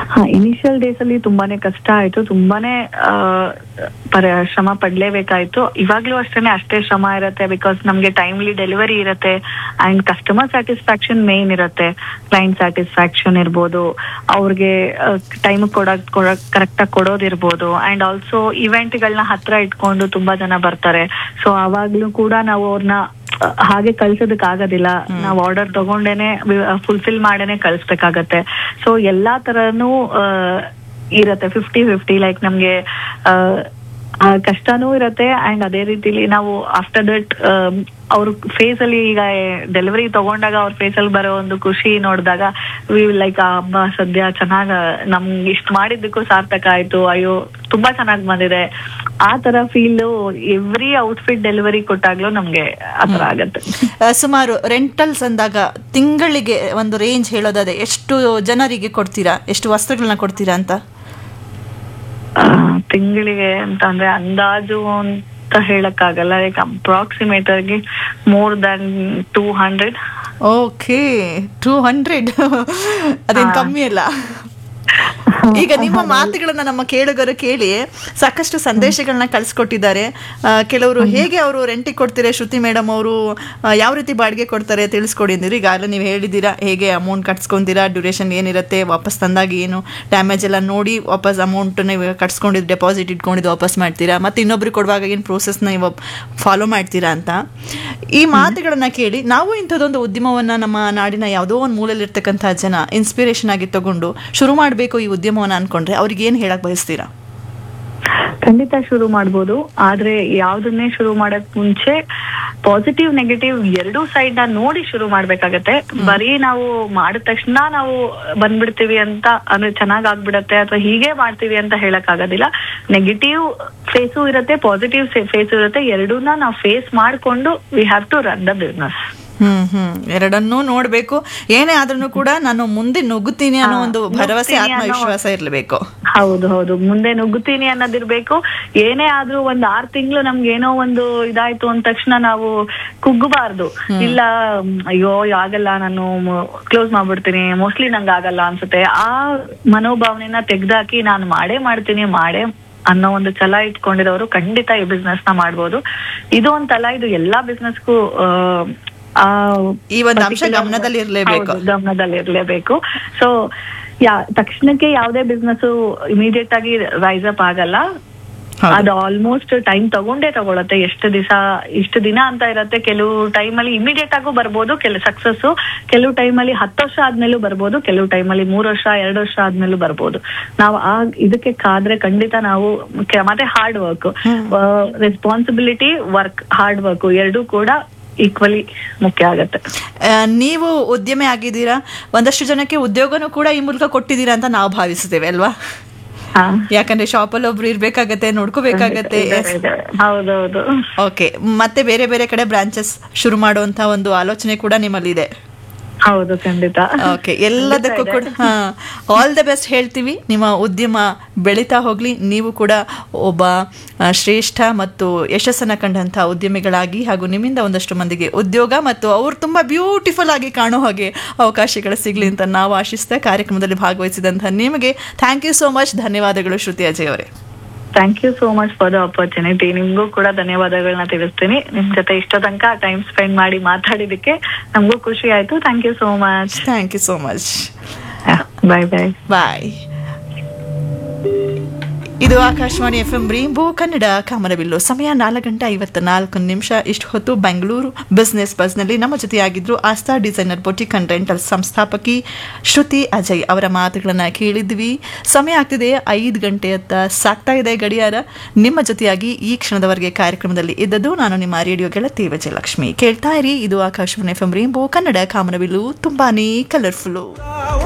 ಹಾ initial days ಅಲ್ಲಿ ತುಂಬಾನೇ ಕಷ್ಟ ಆಯ್ತು ತುಂಬಾನೇ ಆ, ಪರ ಶ್ರಮ ಪಡ್ಲೇಬೇಕಾಯ್ತು ಇವಾಗ್ಲೂ ಅಷ್ಟೇನೆ ಅಷ್ಟೇ ಶ್ರಮ ಇರುತ್ತೆ ಬಿಕಾಸ್ ನಮ್ಗೆ ಟೈಮ್ಲಿ ಡೆಲಿವರಿ ಇರುತ್ತೆ ಅಂಡ್ ಕಸ್ಟಮರ್ ಸ್ಯಾಟಿಸ್ಫ್ಯಾಕ್ಷನ್ ಮೇನ್ ಇರುತ್ತೆ ಕ್ಲೈಂಟ್ ಸ್ಯಾಟಿಸ್ಫ್ಯಾಕ್ಷನ್ ಇರ್ಬೋದು ಅವ್ರಿಗೆ ಟೈಮ್ ಕೊಡಕ್ ಕರೆಕ್ಟ್ ಆಗಿ ಕೊಡೋದಿರ್ಬೋದು ಅಂಡ್ ಆಲ್ಸೋ ಇವೆಂಟ್ಗಳನ್ನ ಹತ್ರ ಇಟ್ಕೊಂಡು ತುಂಬಾ ಜನ ಬರ್ತಾರೆ ಸೊ ಅವಾಗ್ಲೂ ಕೂಡ ನಾವು ಅವ್ರನ್ನ ಹಾಗೆ ಕಳ್ಸೋದಕ್ ಆಗೋದಿಲ್ಲ ನಾವು ಆರ್ಡರ್ ತಗೊಂಡೇನೆ ಫುಲ್ಫಿಲ್ ಮಾಡೇನೆ ಕಳಿಸ್ಬೇಕಾಗತ್ತೆ ಸೊ ಎಲ್ಲಾ ತರನು ಇರತ್ತೆ ಫಿಫ್ಟಿ ಫಿಫ್ಟಿ ಲೈಕ್ ನಮ್ಗೆ ಆ, ಆ, ಕಷ್ಟನೂ ಇರತ್ತೆ ಅಂಡ್ ಅದೇ ರೀತಿಲಿ ನಾವು ಆಫ್ಟರ್ ದಟ್ ಅವ್ರ ಫೇಸ್ ಅಲ್ಲಿ ಈಗ ಡೆಲಿವರಿ ತಗೊಂಡಾಗ ಅವ್ರ ಫೇಸ್ ಅಲ್ಲಿ ಬರೋ ಒಂದು ಖುಷಿ ನೋಡಿದಾಗ ವಿ ಲೈಕ್ ಆ ಹಬ್ಬ ಸದ್ಯ ಚೆನ್ನಾಗ ನಮ್ಗೆ ಇಷ್ಟ ಮಾಡಿದ್ದಕ್ಕೂ ಸಾರ್ಥಕ ಆಯ್ತು ಅಯ್ಯೋ ತುಂಬಾ ಚೆನ್ನಾಗ್ ಬಂದಿದೆ ಆ ತರ ಫೀಲ್ ಎವ್ರಿ ಔಟ್ಫಿಟ್ ಡೆಲಿವರಿ ಕೊಟ್ಟಾಗ್ಲೂ ನಮ್ಗೆ ಆತರ ಆಗತ್ತೆ ಆ, ಸುಮಾರು ರೆಂಟಲ್ಸ್ ಅಂದಾಗ ತಿಂಗಳಿಗೆ ಒಂದು ರೇಂಜ್ ಹೇಳೋದಾದ್ರೆ ಎಷ್ಟು ಜನರಿಗೆ ಕೊಡ್ತೀರಾ ಎಷ್ಟು ವಸ್ತ್ರಗಳನ್ನ ಕೊಡ್ತೀರಾ ಅಂತ ಆ, ತಿಂಗಳಿಗೆ ಅಂತ ಅಂದ್ರೆ ಅಂದಾಜು ಅಂತ ಹೇಳಕ್ ಆಗಲ್ಲ ಲೈಕ್ ಅಪ್ರಾಕ್ಸಿಮೇಟ್ ಆಗಿ more than two hundred okay two hundred ಅದೇನು ಕಮ್ಮಿ ಅಲ್ಲ ಈಗ ನಿಮ್ಮ ಮಾತುಗಳನ್ನ ನಮ್ಮ ಕೇಳುಗರು ಕೇಳಿ ಸಾಕಷ್ಟು ಸಂದೇಶಗಳನ್ನ ಕಳಿಸ್ಕೊಟ್ಟಿದ್ದಾರೆ ಆ, ಕೆಲವರು ಹೇಗೆ ಅವರು ರೆಂಟಿಗೆ ಕೊಡ್ತೀರಾ ಶ್ರುತಿ ಮೇಡಮ್ ಅವರು ಆ, ಯಾವ ರೀತಿ ಬಾಡಿಗೆ ಕೊಡ್ತಾರೆ ತಿಳಿಸ್ಕೊಡಿ ಅಂದಿರಿ ಈಗಾಗಲೇ ನೀವು ಹೇಳಿದ್ದೀರಾ ಹೇಗೆ ಅಮೌಂಟ್ ಕಟ್ಸ್ಕೊಂತೀರಾ ಡ್ಯೂರೇಷನ್ ಏನಿರುತ್ತೆ ವಾಪಸ್ ತಂದಾಗ ಏನು ಡ್ಯಾಮೇಜ್ ಎಲ್ಲ ನೋಡಿ ವಾಪಸ್ ಅಮೌಂಟ್ ನೀವು ಕಟ್ಸ್ಕೊಂಡಿದ್ದು ಡೆಪಾಸಿಟ್ ಇಟ್ಕೊಂಡಿದ್ದು ವಾಪಸ್ ಮಾಡ್ತೀರಾ ಮತ್ತು ಇನ್ನೊಬ್ರಿಗೆ ಕೊಡುವಾಗ ಏನು ಪ್ರೋಸೆಸ್ನ ನೀವು ಫಾಲೋ ಮಾಡ್ತೀರಾ ಅಂತ ಈ ಮಾತುಗಳನ್ನ ಕೇಳಿ ನಾವು ಇಂಥದ್ದೊಂದು ಉದ್ಯಮವನ್ನ ನಮ್ಮ ನಾಡಿನ ಯಾವುದೋ ಒಂದು ಮೂಲೆಯಲ್ಲಿರ್ತಕ್ಕಂಥ ಜನ ಇನ್ಸ್ಪಿರೇಷನ್ ಆಗಿ ತಗೊಂಡು ಶುರು ಮಾಡಬೇಕು ಈ ಉದ್ಯಮವನ್ನ ಅನ್ಕೊಂಡ್ರೆ ಅವ್ರಿಗೆ ಏನು ಹೇಳಕ್ ಬಯಸ್ತೀರಾ ಖಂಡಿತ ಶುರು ಮಾಡ್ಬೋದು ಆದ್ರೆ ಯಾವ್ದನ್ನೇ ಶುರು ಮಾಡಕ್ ಮುಂಚೆ ಪಾಸಿಟಿವ್ ನೆಗೆಟಿವ್ ಎರಡೂ ಸೈಡ್ ನ ನೋಡಿ ಶುರು ಮಾಡ್ಬೇಕಾಗತ್ತೆ ಬರೀ ನಾವು ಮಾಡಿದ ತಕ್ಷಣ ನಾವು ಬಂದ್ಬಿಡ್ತೀವಿ ಅಂತ ಅಂದ್ರೆ ಚೆನ್ನಾಗ್ ಆಗ್ಬಿಡತ್ತೆ ಅಥವಾ ಹೀಗೆ ಮಾಡ್ತೀವಿ ಅಂತ ಹೇಳಕ್ ಆಗೋದಿಲ್ಲ ನೆಗೆಟಿವ್ ಫೇಸು ಇರುತ್ತೆ ಪಾಸಿಟಿವ್ ಫೇಸು ಇರುತ್ತೆ ಎರಡೂನ ನಾವು ಫೇಸ್ ಮಾಡ್ಕೊಂಡು we have to run the business hmm hmm ಎರಡನ್ನೂ ನೋಡ್ಬೇಕು ಏನೇ ಆದ್ರೂ ಕೂಡ ನಾನು ಮುಂದೆ ನುಗ್ಗುತ್ತೀನಿ ಅನ್ನೋ ಒಂದು ಭರವಸೆ ನುಗ್ತೀನಿ ಅನ್ನೋ- ಆತ್ಮವಿಶ್ವಾಸ ಇರ್ಲೇಬೇಕು ಹೌದು ಹೌದು ಮುಂದೆ ನುಗ್ಗುತ್ತೀನಿ ಅನ್ನೋದಿರ್ಬೇಕು ಏನೇ ಆದ್ರೂ ಒಂದ್ ಆರ್ ತಿಂಗಳು ನಮ್ಗೆ ಏನೋ ಒಂದು ಇದಾಯ್ತು ಅಂದ ತಕ್ಷಣ ನಾವು ಕುಗ್ಗಬಾರ್ದು ಇಲ್ಲ ಮ್, ಅಯ್ಯೋ ಆಗಲ್ಲ ನಾನು ಕ್ಲೋಸ್ ಮಾಡ್ಬಿಡ್ತೀನಿ ಮೋಸ್ಟ್ಲಿ ನಂಗೆ ಆಗಲ್ಲ ಅನ್ಸುತ್ತೆ ಆ ಮನೋಭಾವನೆನ ತೆಗ್ದಾಕಿ ನಾನು ಮಾಡೇ ಮಾಡ್ತೀನಿ ಮಾಡೇ ಅನ್ನೋ ಒಂದು ಛಲ ಇಟ್ಕೊಂಡಿರೋರು ಖಂಡಿತ ಈ ಬಿಸ್ನೆಸ್ ನ ಮಾಡ್ಬೋದು ಇದು ಒಂತಲ್ಲ ಇದು ಎಲ್ಲಾ ಬಿಸ್ನೆಸ್ಗೂ ಆ ಈ ಒಂದು ಅಂಶ ಗಮನದಲ್ಲಿ ಇರ್ಲೇಬೇಕು ಹೌದು, ಗಮನದಲ್ಲಿ ಇರ್ಲೇಬೇಕು ಸೊ ಯಾ ತಕ್ಷಣಕ್ಕೆ ಯಾವುದೇ ಬಿಸ್ನೆಸ್ ಇಮಿಡಿಯೇಟ್ ಆಗಿ ರೈಸ್ ಅಪ್ ಆಗಲ್ಲ ಹೌದು. ಅದು ಆಲ್ಮೋಸ್ಟ್ ಟೈಮ್ ತಗೊಂಡೇ ತಗೊಳತ್ತೆ ಎಷ್ಟು ದಿವಸ ಇಷ್ಟು ದಿನ ಅಂತ ಇರತ್ತೆ ಕೆಲವು ಟೈಮ್ ಅಲ್ಲಿ ಇಮಿಡಿಯೇಟ್ ಆಗು ಬರ್ಬೋದು ಕೆಲವು ಸಕ್ಸಸ್ ಕೆಲವು ಟೈಮ್ ಅಲ್ಲಿ ಹತ್ತು ವರ್ಷ ಆದ್ಮೇಲೂ ಬರ್ಬೋದು ಕೆಲವು ಟೈಮ್ ಅಲ್ಲಿ ಮೂರ್ ವರ್ಷ ಎರಡು ವರ್ಷ ಆದ್ಮೇಲೂ ಬರ್ಬೋದು ನಾವು ಆ ಇದಕ್ಕೆ ಕಾದ್ರೆ ಖಂಡಿತ ನಾವು ಕೆ- ಮತ್ತೆ hard work responsibility work hard work ಎರಡೂ ಕೂಡ ಈಕ್ವಲಿ ಮುಖ್ಯ ಆಗತ್ತೆ ಆ, ನೀವು ಉದ್ಯಮಿ ಆಗಿದ್ದೀರಾ ಒಂದಷ್ಟು ಜನಕ್ಕೆ ಉದ್ಯೋಗನೂ ಕೂಡ ಈ ಮೂಲಕ ಕೊಟ್ಟಿದ್ದೀರಾ ಅಂತ ನಾವು ಭಾವಿಸುತ್ತೇವೆ ಅಲ್ವಾ ಹಾ ಯಾಕಂದ್ರೆ ಶಾಪಲ್ಲಿ ಒಬ್ರು ಇರ್ಬೇಕಾಗತ್ತೆ ನೋಡ್ಕೋಬೇಕಾಗತ್ತೆ ಇದಾರೆ, ಇದಾರೆ. ಹೌದೌದು ಓಕೆ ಮತ್ತೆ ಬೇರೆ ಬೇರೆ ಕಡೆ ಬ್ರಾಂಚಸ್ ಶುರು ಮಾಡುವಂತ ಒಂದು ಆಲೋಚನೆ ಕೂಡ ನಿಮ್ಮಲ್ಲಿದೆ ಹೌದು ಖಂಡಿತ ಓಕೆ ಎಲ್ಲದಕ್ಕೂ ಕೂಡ ಆಲ್ ದ ಬೆಸ್ಟ್ ಹೇಳ್ತೀವಿ ನಿಮ್ಮ ಉದ್ಯಮ ಬೆಳೀತಾ ಹೋಗ್ಲಿ ನೀವು ಕೂಡ ಒಬ್ಬ ಆ, ಶ್ರೇಷ್ಠ ಮತ್ತು ಯಶಸ್ಸನ್ನ ಕಂಡಂಥ ಉದ್ಯಮಿಗಳಾಗಿ ಹಾಗೂ ನಿಮ್ಮಿಂದ ಒಂದಷ್ಟು ಮಂದಿಗೆ ಉದ್ಯೋಗ ಮತ್ತು ಅವ್ರು ತುಂಬ ಬ್ಯೂಟಿಫುಲ್ ಆಗಿ ಕಾಣೋ ಹಾಗೆ ಅವಕಾಶಗಳು ಸಿಗಲಿ ಅಂತ ನಾವು ಆಶಿಸ್ತಾ ಕಾರ್ಯಕ್ರಮದಲ್ಲಿ ಭಾಗವಹಿಸಿದಂಥ ನಿಮಗೆ ಥ್ಯಾಂಕ್ ಯು ಸೋ ಮಚ್ ಧನ್ಯವಾದಗಳು ಶ್ರುತಿ ಅಜಯ್ ಅವರೇ thank you so much for the opportunity ನಿಮ್ಗೂ ಕೂಡ ಧನ್ಯವಾದಗಳನ್ನ ತಿಳಿಸ್ತೀನಿ ನಿಮ್ ಜೊತೆ ಇಷ್ಟ ತನಕ ಟೈಮ್ ಸ್ಪೆಂಡ್ ಮಾಡಿ ಮಾತಾಡಿದಕ್ಕೆ ನಮಗೂ ಖುಷಿ ಆಯ್ತು thank you so much thank you so much bye bye bye ಇದು Akashvani F M rainbow Kannada ಕಾಮನಬಿಲ್ಲು ಸಮಯ ನಾಲ್ಕು ಗಂಟೆ ಐವತ್ತ ನಾಲ್ಕು ನಿಮಿಷ ಇಷ್ಟು ಹೊತ್ತು ಬೆಂಗಳೂರು ಬಿಸ್ನೆಸ್ ಬಸ್ನಲ್ಲಿ ನಮ್ಮ ಜೊತೆಯಾಗಿದ್ರು Aastha designer boutique and rental ಸಂಸ್ಥಾಪಕಿ ಶ್ರುತಿ ಅಜಯ್ ಅವರ ಮಾತುಗಳನ್ನು ಕೇಳಿದ್ವಿ ಸಮಯ ಆಗ್ತಿದೆ ಐದು ಗಂಟೆ ಅಂತ ಸಾಕ್ತಾ ಇದೆ ಗಡಿಯಾರ ನಿಮ್ಮ ಜೊತೆಯಾಗಿ ಈ ಕ್ಷಣದವರೆಗೆ ಕಾರ್ಯಕ್ರಮದಲ್ಲಿ ಇದ್ದದ್ದು ನಾನು ನಿಮ್ಮ ರೇಡಿಯೋ ಗೆಳತಿ ವಿಜಯಲಕ್ಷ್ಮಿ ಕೇಳ್ತಾ ಇರಿ ಇದು Akashvani F M rainbow Kannada ಕಾಮನಬಿಲ್ಲು ತುಂಬಾನೇ ಕಲರ್ಫುಲ್ಲು